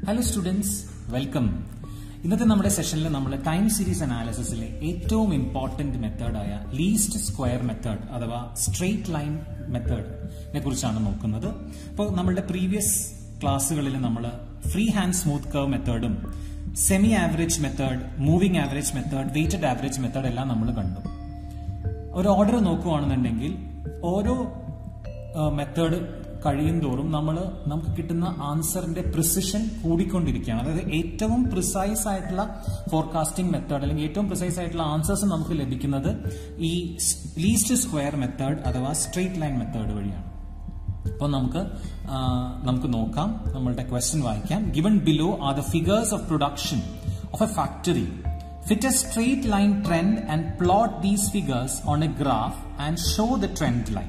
Hello students welcome ഇന്നത്തെ നമ്മുടെ സെഷനിൽ നമ്മൾ ടൈം സീരീസ് അനാലിസിസിലെ ഏറ്റവും ഇമ്പോർട്ടന്റ് മെത്തേഡായ ലീസ്റ്റ് സ്ക്വയർ മെത്തേഡ് അഥവാ സ്ട്രെയിറ്റ് ലൈൻ മെത്തേഡിനെ കുറിച്ചാണ് നോക്കുന്നത് അപ്പോൾ നമ്മളുടെ പ്രീവിയസ് ക്ലാസ്സുകളിൽ നമ്മൾ ഫ്രീ ഹാൻഡ് സ്മൂത്ത് കർവ് മെത്തേഡും semi average method moving average method weighted average method എല്ലാം നമ്മൾ കണ്ടു ഒരു ഓർഡർ നോക്കുകയാണെന്നുണ്ടെങ്കിൽ ഓരോ മെത്തേഡ് കഴിയും തോറും നമ്മൾ നമുക്ക് കിട്ടുന്ന ആൻസറിന്റെ പ്രിസിഷൻ കൂടിക്കൊണ്ടിരിക്കുകയാണ് അതായത് ഏറ്റവും പ്രിസൈസ് ആയിട്ടുള്ള ഫോർകാസ്റ്റിംഗ് മെത്തേഡ് അല്ലെങ്കിൽ ഏറ്റവും പ്രിസൈസ് ആയിട്ടുള്ള ആൻസേഴ്സ് നമുക്ക് ലഭിക്കുന്നത് ഈ ലീസ്റ്റ് സ്ക്വയർ മെത്തേഡ് അഥവാ സ്ട്രെയിറ്റ് ലൈൻ മെത്തേഡ് വഴിയാണ് അപ്പോൾ നമുക്ക് നമുക്ക് നോക്കാം നമ്മളുടെ ക്വസ്റ്റ്യൻ വായിക്കാം given below are the figures of production of a factory fit a straight line trend and plot these figures on a graph and show the trend line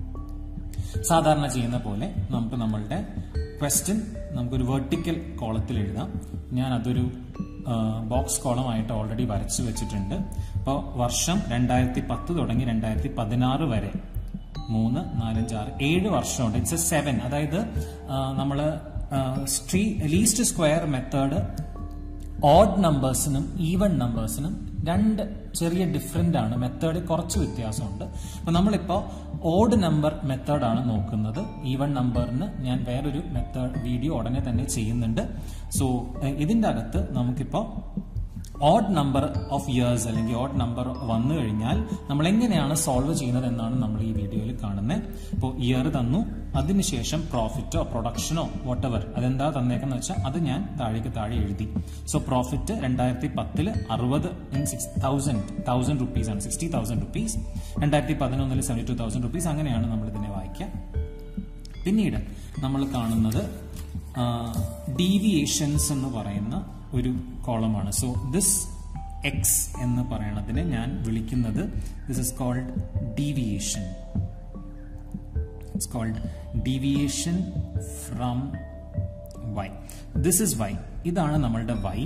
സാധാരണ ചെയ്യുന്ന പോലെ നമുക്ക് നമ്മളുടെ ക്വസ്റ്റ്യൻ നമുക്കൊരു വെർട്ടിക്കൽ കോളത്തിൽ എഴുതാം ഞാൻ അതൊരു ബോക്സ് കോളമായിട്ട് ഓൾറെഡി വരച്ചു വെച്ചിട്ടുണ്ട് അപ്പോൾ വർഷം രണ്ടായിരത്തി പത്ത് തുടങ്ങി രണ്ടായിരത്തി പതിനാറ് വരെ മൂന്ന് നാലഞ്ച് ആറ് ഏഴ് വർഷമുണ്ട് ഇറ്റ്സ് എ സെവൻ അതായത് നമ്മൾ സ്ട്രീ ലീസ്റ്റ് സ്ക്വയർ മെത്തേഡ് ഓഡ് നമ്പേഴ്സിനും ഈവൺ നമ്പേഴ്സിനും രണ്ട് ചെറിയ ഡിഫറെന്റ് ആണ് മെത്തേഡ് കുറച്ച് വ്യത്യാസമുണ്ട് അപ്പൊ നമ്മളിപ്പോ ഓഡ് നമ്പർ മെത്തേഡാണ് നോക്കുന്നത് ഈവൺ നമ്പറിന് ഞാൻ വേറൊരു മെത്തേഡ് വീഡിയോ ഉടനെ തന്നെ ചെയ്യുന്നുണ്ട് സോ ഇതിന്റെ അകത്ത് നമുക്കിപ്പോ ഓഡ് നമ്പർ ഓഫ് ഇയേഴ്സ് അല്ലെങ്കിൽ ഓഡ് നമ്പർ വന്നു കഴിഞ്ഞാൽ നമ്മൾ എങ്ങനെയാണ് സോൾവ് ചെയ്യുന്നത് എന്നാണ് നമ്മൾ ഈ വീഡിയോയിൽ കാണുന്നത് ഇപ്പോൾ ഇയർ തന്നു അതിനുശേഷം പ്രോഫിറ്റോ പ്രൊഡക്ഷനോ വോട്ടെവർ അതെന്താ തന്നേക്കെന്ന് വെച്ചാൽ അത് ഞാൻ താഴേക്ക് താഴെ എഴുതി സോ പ്രോഫിറ്റ് രണ്ടായിരത്തി പത്തില് അറുപത് in six thousand thousand rupees ആണ് സിക്സ്റ്റി തൗസൻഡ് റുപ്പീസ് രണ്ടായിരത്തി പതിനൊന്നിൽ സെവൻറ്റി ടു തൗസൻഡ് റുപ്പീസ് അങ്ങനെയാണ് നമ്മൾ ഇതിനെ വായിക്കുക പിന്നീട് നമ്മൾ കാണുന്നത് ഡീവിയേഷൻസ് എന്ന് പറയുന്ന ഒരു കോളമാണ് സോ ദിസ് എക്സ് എന്ന് പറയണതിനെ ഞാൻ വിളിക്കുന്നത് this is called deviation it's called deviation from Y this is Y ഇതാണ് നമ്മളുടെ Y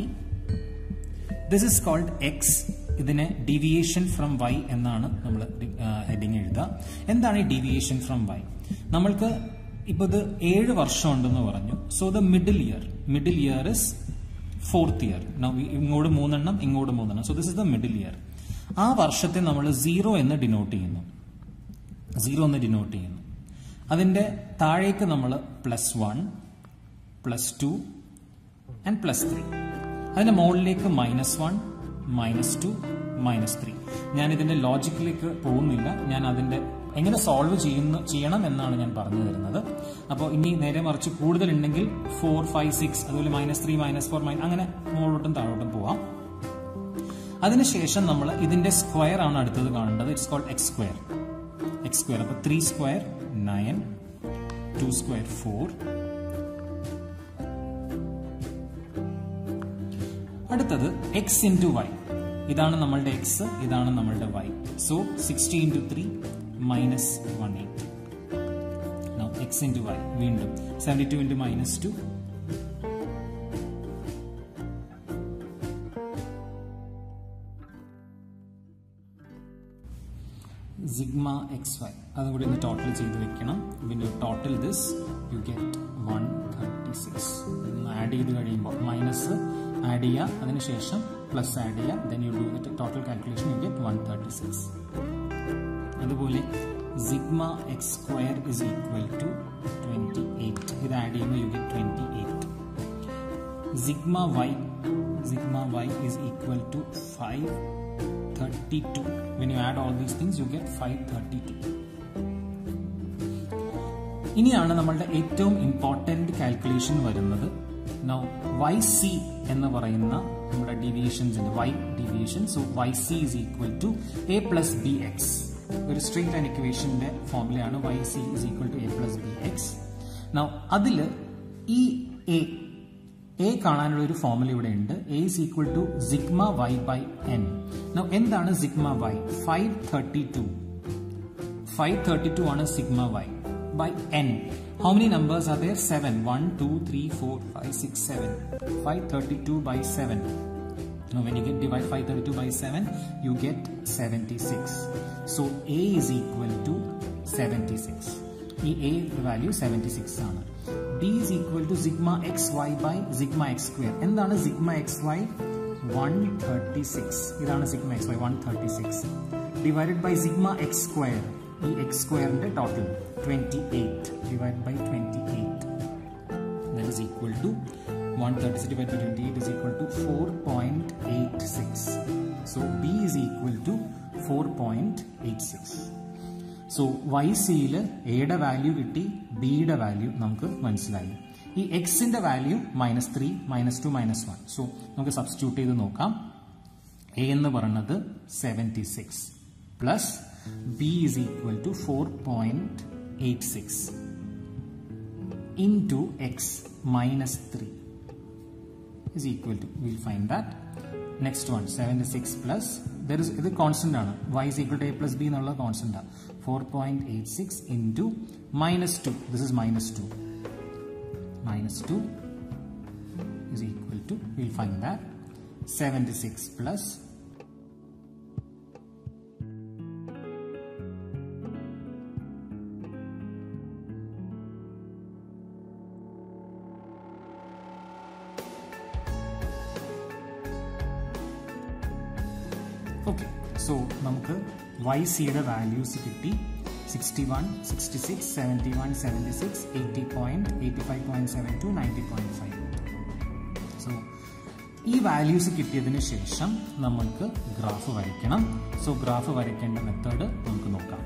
this is called X ഇതിനെ ഡീവിയേഷൻ ഫ്രം വൈ എന്നാണ് നമ്മൾ ഹെഡിങ് എഴുതുക എന്താണ് ഈ ഡീവിയേഷൻ ഫ്രം വൈ നമ്മൾക്ക് ഇപ്പൊ ഇത് ഏഴ് വർഷം ഉണ്ടെന്ന് പറഞ്ഞു so the middle year middle year is fourth year ഇങ്ങോട്ട് മൂന്നെണ്ണം ഇങ്ങോട്ട് മൂന്നെണ്ണം so this is the middle year ആ വർഷത്തെ നമ്മൾ സീറോ എന്ന് ഡിനോട്ട് ചെയ്യുന്നു സീറോ എന്ന് ഡിനോട്ട് ചെയ്യുന്നു അതിന്റെ താഴേക്ക് നമ്മൾ plus one plus two and plus three അതിന്റെ മുകളിലേക്ക് minus one minus two minus three ഞാൻ ഇതിന്റെ ലോജിക്കിലേക്ക് പോകുന്നില്ല ഞാൻ അതിന്റെ എങ്ങനെ സോൾവ് ചെയ്യുന്ന ചെയ്യണം എന്നാണ് ഞാൻ പറഞ്ഞു തരുന്നത് അപ്പോൾ ഇനി നേരെ മറിച്ച് കൂടുതൽ ഉണ്ടെങ്കിൽ ഫോർ ഫൈവ് സിക്സ് അതുപോലെ minus three minus four minus അങ്ങനെ മുകളിലോട്ടും താഴോട്ടും പോവാം അതിനുശേഷം നമ്മൾ ഇതിന്റെ സ്ക്വയർ ആണ് അടുത്തത് കാണേണ്ടത് it's called X square X square അപ്പൊ three square nine two square four അടുത്തത് എക്സ് ഇൻറ്റു വൈ ഇതാണ് നമ്മളുടെ എക്സ് ഇതാണ് നമ്മളുടെ Y so sixty into three minus one eight X into Y വീണ്ടും seventy two into minus two sigma X Y അതും കൂടി ഒന്ന് ടോട്ടൽ ചെയ്ത് വെക്കണം പിന്നെ total this you get one thirty six add ചെയ്ത് കഴിയുമ്പോൾ മൈനസ് ആഡ് ചെയ്യുക അതിനുശേഷം പ്ലസ് ആഡ് ചെയ്യുക then you do the total calculation you get one thirty six അതുപോലെ sigma X square is equal to twenty eight ഇത് add ചെയ്യുമ്പോൾ you get twenty eight sigma Y sigma Y is equal to five thirty two when you add all these things you get five thirty two ഇനിയാണ് നമ്മളുടെ ഏറ്റവും important calculation വരുന്നത് now Y C എന്ന് പറയുന്ന നമ്മുടെ deviations Y deviation so Y C is equal to a plus b X ഒരു straight line ഇക്വേഷന്റെ ഫോർമുലയാണ് Y C is equal to a plus b X now അതിൽ ഈ എ എ കാണാനുള്ള ഒരു ഫോർമുല ഇവിടെ ഉണ്ട് a is equal to sigma Y by N now എന്താണ് sigma Y five thirty two five thirty two ആണ് sigma Y by n. How many numbers are there? 7. 1, 2, 3, 4, 5, 6, 7. 532 by 7. Now when you get divide 532 by 7, you get 76. So A is equal to 76. ഈ a value seventy six ആണ് b is equal to sigma X Y by sigma X square എന്താണ് sigma X Y one thirty six ഇതാണ് sigma X Y one thirty six divided by sigma X square ഈ എക്സ് സ്ക്വയറിന്റെ total twenty eight divide by twenty eight that is equal to 136 divided by 28 is equal to 4.86 so b is equal to 4.86 so Y സിയിൽ എയുടെ value കിട്ടി ബിയുടെ value നമുക്ക് മനസ്സിലായി ഈ എക്സിന്റെ value minus three minus two minus one so നമുക്ക് substitute ചെയ്ത് നോക്കാം എ എന്ന് പറയുന്നത് seventy six plus b is equal to four point eight six into x minus 3 is equal to we'll find that next one 76 plus there is ഇത് constant ആണ് y is equal to a plus b എന്നുള്ള constant ആണ് 4.86 into minus 2 this is minus 2 minus 2 is equal to we'll find that 76 plus okay so നമുക്ക് Y സിയുടെ values കിട്ടി sixty one sixty six seventy one seventy six eighty point eighty five point seven two ninety point five so ഈ values കിട്ടിയതിന് ശേഷം നമ്മൾക്ക് graph വരയ്ക്കണം so graph വരയ്ക്കേണ്ട method നമുക്ക് നോക്കാം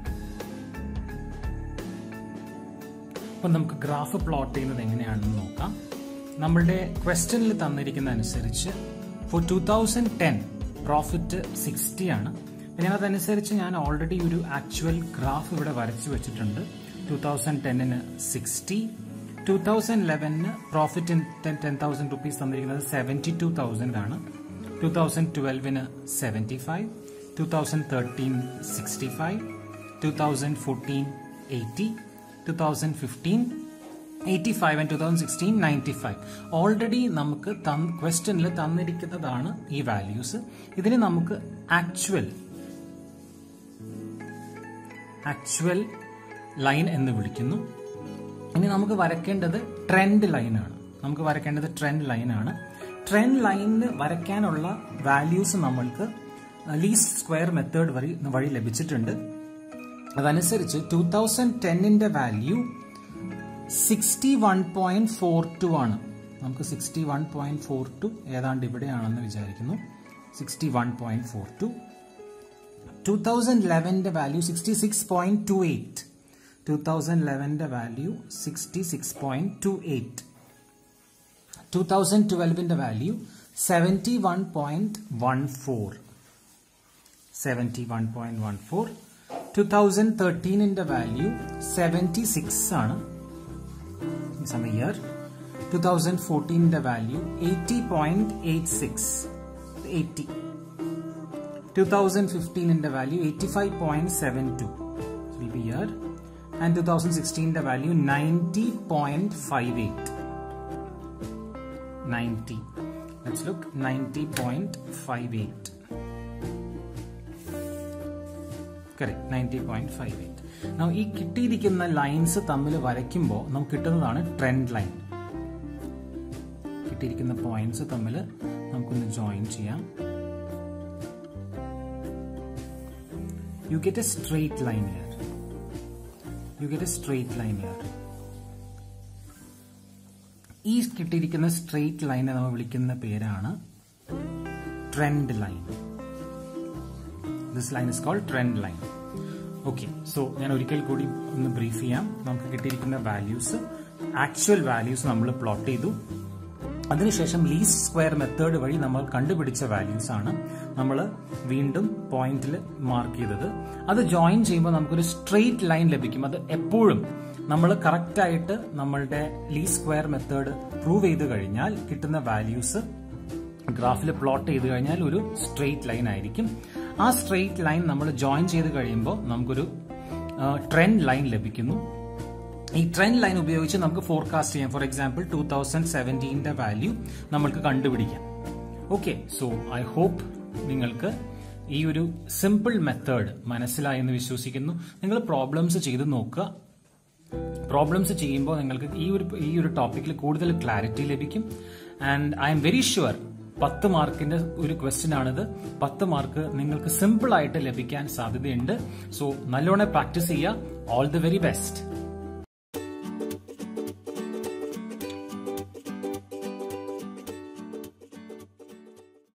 അപ്പം നമുക്ക് ഗ്രാഫ് പ്ലോട്ട് ചെയ്യുന്നത് എങ്ങനെയാണെന്ന് നോക്കാം നമ്മളുടെ ക്വസ്റ്റനിൽ തന്നിരിക്കുന്ന അനുസരിച്ച് four two thousand ten profit sixty ആണ് ഞാൻ അതനുസരിച്ച് ഞാൻ ഓൾറെഡി ഒരു ആക്ച്വൽ ഗ്രാഫ് ഇവിടെ വരച്ചു വെച്ചിട്ടുണ്ട് ടു തൗസൻഡ് ടെന്നിന് സിക്സ്റ്റി ടു തൗസൻഡ് ലെവനിന് പ്രോഫിറ്റ് ടെൻ തൗസൻഡ് റുപ്പീസ് തന്നിരിക്കുന്നത് സെവൻറ്റി ടു തൗസൻഡ് ആണ് ടു തൗസൻഡ് ട്വൽവിന് seventy five two thousand thirteen sixty five two thousand fourteen eighty two thousand fifteen eighty five and two thousand sixteen ninety five already നമുക്ക് ക്വസ്റ്റനിൽ തന്നിരിക്കുന്നതാണ് ഈ values ഇതിന് നമുക്ക് actual actual line എന്ന് വിളിക്കുന്നു ഇനി നമുക്ക് വരയ്ക്കേണ്ടത് ട്രെൻഡ് ലൈനാണ് നമുക്ക് വരയ്ക്കേണ്ടത് ട്രെൻഡ് ലൈനാണ് ട്രെൻഡ് ലൈനിന് വരയ്ക്കാനുള്ള വാല്യൂസ് നമ്മൾക്ക് ലീസ്റ്റ് സ്ക്വയർ മെത്തേഡ് വഴി വഴി ലഭിച്ചിട്ടുണ്ട് അതനുസരിച്ച് ടൂ തൗസൻഡ് ടെന്നിന്റെ value sixty one point four two ആണ് നമുക്ക് sixty one point four two ഏതാണ്ട് ഇവിടെയാണെന്ന് വിചാരിക്കുന്നു sixty one point four two two thousand ലെവന്റെ value sixty six point two eight two thousand ലെവന്റെ value sixty six point two eight two thousand ട്വൽവിന്റെ value seventy one point one four seventy one point one four two thousand തേർട്ടീനിന്റെ value seventy six ആണ് some year 2014 the value 80.86 80 2015 in the value 85.72 will be here and 2016 the value 90.58 90 let's look 90.58 correct 90.58 Now, ഈ കിട്ടിയിരിക്കുന്ന lines തമ്മിൽ വരയ്ക്കുമ്പോൾ നമുക്ക് കിട്ടുന്നതാണ് trend line കിട്ടിയിരിക്കുന്ന points തമ്മിൽ നമുക്കൊന്ന് ജോയിൻ ചെയ്യാം you get a straight line here you get a straight line here ഈ കിട്ടിയിരിക്കുന്ന സ്ട്രെയിറ്റ് ലൈനെ നമ്മൾ വിളിക്കുന്ന പേരാണ് trend line this line is called trend line okay so ഞാൻ ഒരിക്കൽ കൂടി ഒന്ന് ബ്രീഫ് ചെയ്യാം നമുക്ക് കിട്ടിയിരിക്കുന്ന വാല്യൂസ് ആക്ച്വൽ വാല്യൂസ് നമ്മൾ പ്ലോട്ട് ചെയ്തു അതിനുശേഷം ലീസ്റ്റ് സ്ക്വയർ മെത്തേഡ് വഴി നമ്മൾ കണ്ടുപിടിച്ച വാല്യൂസ് ആണ് നമ്മൾ വീണ്ടും പോയിന്റിൽ മാർക്ക് ചെയ്തത് അത് ജോയിൻ ചെയ്യുമ്പോൾ നമുക്കൊരു സ്ട്രെയിറ്റ് ലൈൻ ലഭിക്കും അത് എപ്പോഴും നമ്മൾ കറക്റ്റ് ആയിട്ട് നമ്മളുടെ ലീസ്റ്റ് സ്ക്വയർ മെത്തേഡ് പ്രൂവ് ചെയ്ത് കഴിഞ്ഞാൽ കിട്ടുന്ന വാല്യൂസ് ഗ്രാഫിൽ പ്ലോട്ട് ചെയ്ത് കഴിഞ്ഞാൽ ഒരു സ്ട്രെയിറ്റ് ലൈൻ ആയിരിക്കും ആ സ്ട്രെയിറ്റ് ലൈൻ നമ്മൾ ജോയിൻ ചെയ്ത് കഴിയുമ്പോൾ നമുക്കൊരു ട്രെൻഡ് ലൈൻ ലഭിക്കുന്നു ഈ ട്രെൻഡ് ലൈൻ ഉപയോഗിച്ച് നമുക്ക് ഫോർകാസ്റ്റ് ചെയ്യാം ഫോർ എക്സാമ്പിൾ ടൂ തൗസൻഡ് സെവൻറ്റീൻ്റെ വാല്യൂ നമ്മൾക്ക് കണ്ടുപിടിക്കാം ഓക്കെ സോ ഐ ഹോപ്പ് നിങ്ങൾക്ക് ഈ ഒരു സിമ്പിൾ മെത്തേഡ് മനസ്സിലായെന്ന് വിശ്വസിക്കുന്നു നിങ്ങൾ പ്രോബ്ലംസ് ചെയ്ത് നോക്കുക പ്രോബ്ലംസ് ചെയ്യുമ്പോൾ നിങ്ങൾക്ക് ഈ ഒരു ഈ ഒരു ടോപ്പിക്കിൽ കൂടുതൽ ക്ലാരിറ്റി ലഭിക്കും and I'm very sure പത്ത് മാർക്കിന്റെ ഒരു ക്വസ്റ്റ്യൻ ആണിത് പത്ത് മാർക്ക് നിങ്ങൾക്ക് സിമ്പിൾ ആയിട്ട് ലഭിക്കാൻ സാധ്യതയുണ്ട് സോ നല്ലോണം പ്രാക്ടീസ് ചെയ്യുക ഓൾ ദി വെരി ബെസ്റ്റ്